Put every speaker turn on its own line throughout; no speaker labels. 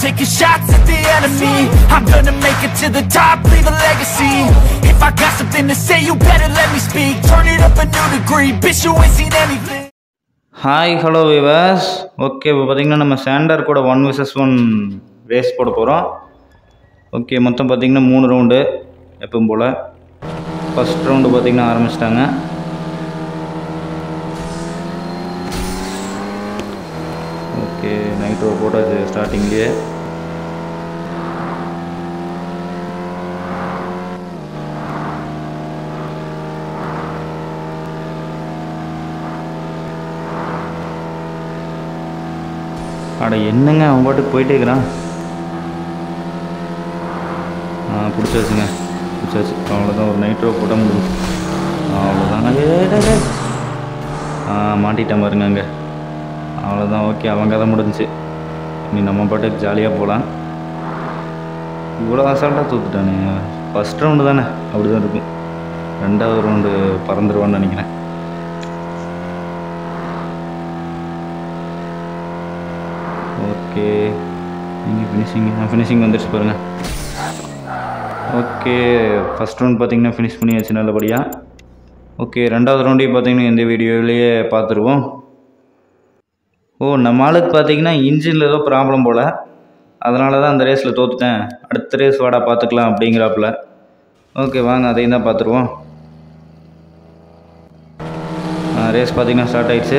taking shots at the enemy. I'm gonna make it to the top, leave a legacy. If I got something to say, you better let me speak. Turn it up a new degree, bitch, you ain't seen anything.
Hi hello விவாஸ் okay இப்போ பார்த்தீங்கன்னா நம்ம Santner கூட one versus one race போட போகிறோம் okay மொத்தம் பார்த்தீங்கன்னா மூணு ரவுண்டு எப்பவும் போல் ஃபஸ்ட் ரவுண்டு பார்த்தீங்கன்னா ஆரம்பிச்சிட்டாங்க ஓகே நைட் போட்டாச்சு ஸ்டார்டிங்லேயே அட என்னங்க அவன் பாட்டுக்கு போயிட்டே இருக்கிறான் ஆ பிடிச்சாச்சுங்க பிடிச்சாச்சு அவ்வளோதான் ஒரு நைட்ரோ போட்டால் முடியும் அவ்வளோதாங்க ஏய், டேய், டேய். ஆ மாட்டிட்டேன் பாருங்க அங்கே அவ்வளோதான் ஓகே அவங்க கதை முடிஞ்சுச்சு நீ நம்ம பாட்டுக்கு ஜாலியாக போகலாம் இவ்வளோ அசால்ட்டாக தூத்துட்டானே ஃபஸ்ட் ரவுண்டு தானே அப்படி தான் இருக்கும் ரெண்டாவது ரவுண்டு பறந்துருவான்னு நினைக்கிறேன் ஓகே நீங்கள் ஃபினிஷிங் ஃபினிஷிங் வந்துடுச்சு பாருங்கள் ஓகே ஃபஸ்ட் ரவுண்ட் பார்த்தீங்கன்னா ஃபினிஷ் பண்ணியாச்சு நல்லபடியாக ஓகே ரெண்டாவது ரவுண்டையும் பார்த்தீங்கன்னா இந்த வீடியோவிலேயே பார்த்துருவோம் ஓ நம்ம ஆளுக்கு பார்த்தீங்கன்னா இன்ஜினில் ஏதோ ப்ராப்ளம் போல் அதனால தான் அந்த ரேஸில் தோத்துட்டேன் அடுத்த ரேஸ் வாடா பார்த்துக்கலாம் அப்படிங்கிறாப்புல ஓகே வாங்க அதையும் தான் பார்த்துருவோம் ரேஸ் பார்த்தீங்கன்னா ஸ்டார்ட் ஆயிடுச்சு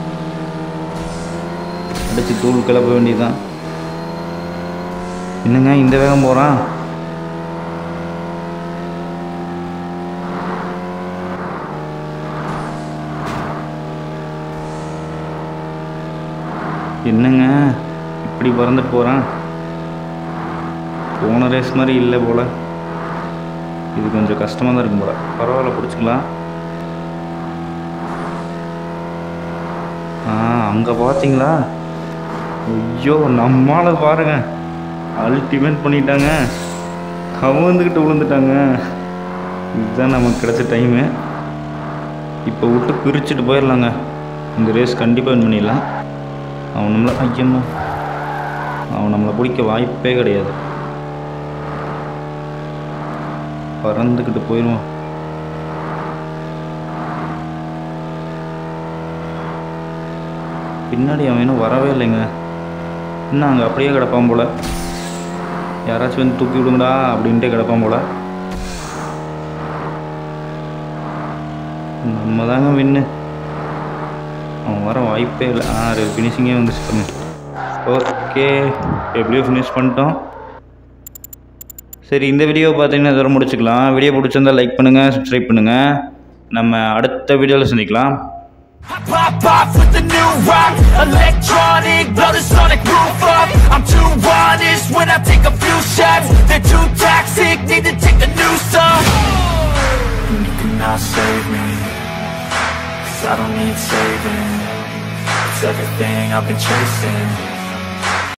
அடித்து தூள் கிளப்ப வேண்டியதுதான் என்னங்க இந்த வேகம் போகிறான் என்னங்க இப்படி பறந்துட்டு போகிறான் போன ரேஸ் மாதிரி இல்லை போல் இது கொஞ்சம் கஷ்டமாக தான் இருக்கும் போல் பரவாயில்ல பிடிச்சிக்கலாம் ஆ அங்கே பார்த்தீங்களா ஐயோ நம்மால பாருங்க அல்டிமேட் பண்ணிட்டாங்க கவுந்துக்கிட்டு விழுந்துட்டாங்க இதுதான் நமக்கு கிடைச்ச டைமு இப்போ விட்டு பிரிச்சுட்டு போயிடலாங்க இந்த ரேஸ் கண்டிப்பாக வின் பண்ணிடலாம் அவன் நம்மளை ஐயம்மா அவன் நம்மளை பிடிக்க வாய்ப்பே கிடையாது பறந்துக்கிட்டு போயிடுவான் பின்னாடி அவன் இன்னும் வரவே இல்லைங்க இன்னும் அங்கே அப்படியே கிடப்பான் போல யாராச்சும் வந்து தூக்கி விடுங்கடா அப்படின்ட்டே கிடப்பான் போல நம்ம தாங்க வின்னு அவன் வர வாய்ப்பே இல்லை ஆ ஃபினிஷிங்கே வந்துச்சு பண்ணு ஓகே எப்படியோ ஃபினிஷ் பண்ணிட்டோம் சரி இந்த வீடியோ பார்த்தீங்கன்னா இதோட முடிச்சுக்கலாம் வீடியோ பிடிச்சிருந்தா லைக் பண்ணுங்கள் சப்ஸ்கிரைப் பண்ணுங்கள் நம்ம அடுத்த வீடியோவில் சந்திக்கலாம்
I pop off with the new rock Electronic, blow the sonic roof up I'm too honest when I take a few shots They're too toxic, need to take a new song You cannot save me Cause I don't need saving It's everything I've been chasing